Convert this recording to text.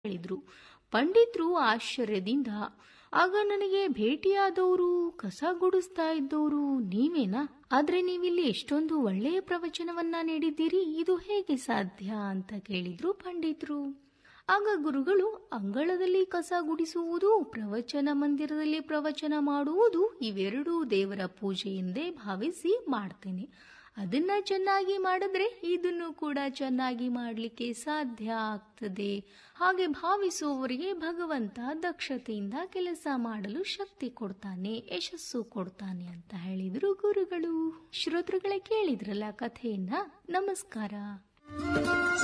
ಹೇಳಿದ್ರು ಪಂಡಿತ್ರು ಆಶ್ಚರ್ಯದಿಂದ ಆಗ ನನಗೆ ಭೇಟಿಯಾದವರು ಕಸ ಗುಡಿಸ್ತಾ ಇದ್ದವರು ನೀವೇನಾ ಆದ್ರೆ ನೀವಿಲ್ಲಿ ಎಷ್ಟೊಂದು ಒಳ್ಳೆಯ ಪ್ರವಚನವನ್ನ ನೀಡಿದ್ದೀರಿ ಇದು ಹೇಗೆ ಸಾಧ್ಯ ಅಂತ ಕೇಳಿದ್ರು ಪಂಡಿತ್ರು ಆಗ ಗುರುಗಳು ಅಂಗಳದಲ್ಲಿ ಕಸ ಗುಡಿಸುವುದು ಪ್ರವಚನ ಮಂದಿರದಲ್ಲಿ ಪ್ರವಚನ ಮಾಡುವುದು ಇವೆರಡೂ ದೇವರ ಪೂಜೆ ಎಂದೇ ಭಾವಿಸಿ ಮಾಡ್ತೇನೆ ಅದನ್ನ ಚೆನ್ನಾಗಿ ಮಾಡಿದ್ರೆ ಇದನ್ನು ಕೂಡ ಚೆನ್ನಾಗಿ ಮಾಡಲಿಕ್ಕೆ ಸಾಧ್ಯ ಆಗ್ತದೆ ಹಾಗೆ ಭಾವಿಸುವವರಿಗೆ ಭಗವಂತ ದಕ್ಷತೆಯಿಂದ ಕೆಲಸ ಮಾಡಲು ಶಕ್ತಿ ಕೊಡ್ತಾನೆ ಯಶಸ್ಸು ಕೊಡ್ತಾನೆ ಅಂತ ಹೇಳಿದ್ರು ಗುರುಗಳು ಶ್ರೋತೃಗಳೇ ಕೇಳಿದ್ರಲ್ಲ ಕಥೆಯನ್ನ ನಮಸ್ಕಾರ